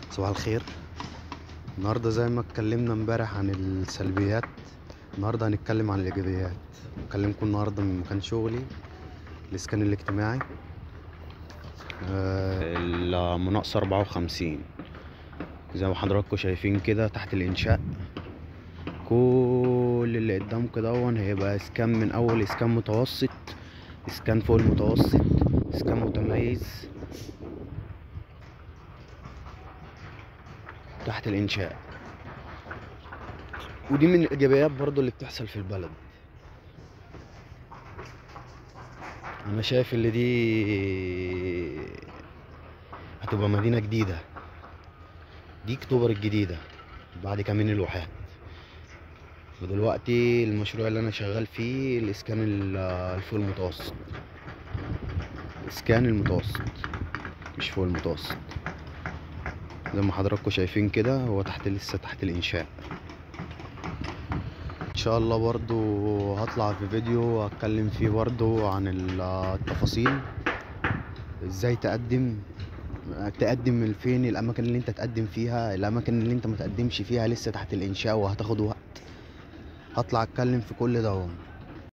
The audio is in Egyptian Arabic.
صباح الخير النهارده زي ما اتكلمنا امبارح عن السلبيات النهارده هنتكلم عن الايجابيات بكلمكم النهارده من مكان شغلي الاسكان الاجتماعي آه، المناقصة أربعة وخمسين زي ما حضراتكم شايفين كده تحت الإنشاء كل اللي قدامكم دون هيبقى اسكان من أول اسكان متوسط اسكان فوق المتوسط اسكان متميز تحت الإنشاء ودي من الإيجابيات برضو اللي بتحصل في البلد أنا شايف اللي دي هتبقى مدينة جديدة دي أكتوبر الجديدة بعد كمين الواحات ودلوقتي المشروع اللي أنا شغال فيه الإسكان ال- الفوق المتوسط إسكان المتوسط مش فوق المتوسط زي ما حضراتكم شايفين كده هو تحت لسه تحت الانشاء ان شاء الله برضو هطلع في فيديو هتكلم فيه برضو عن ال- التفاصيل ازاي تقدم تقدم من فين الاماكن اللي انت تقدم فيها الاماكن اللي انت ما تقدمش فيها لسه تحت الانشاء وهتاخد وقت هطلع اتكلم في كل ده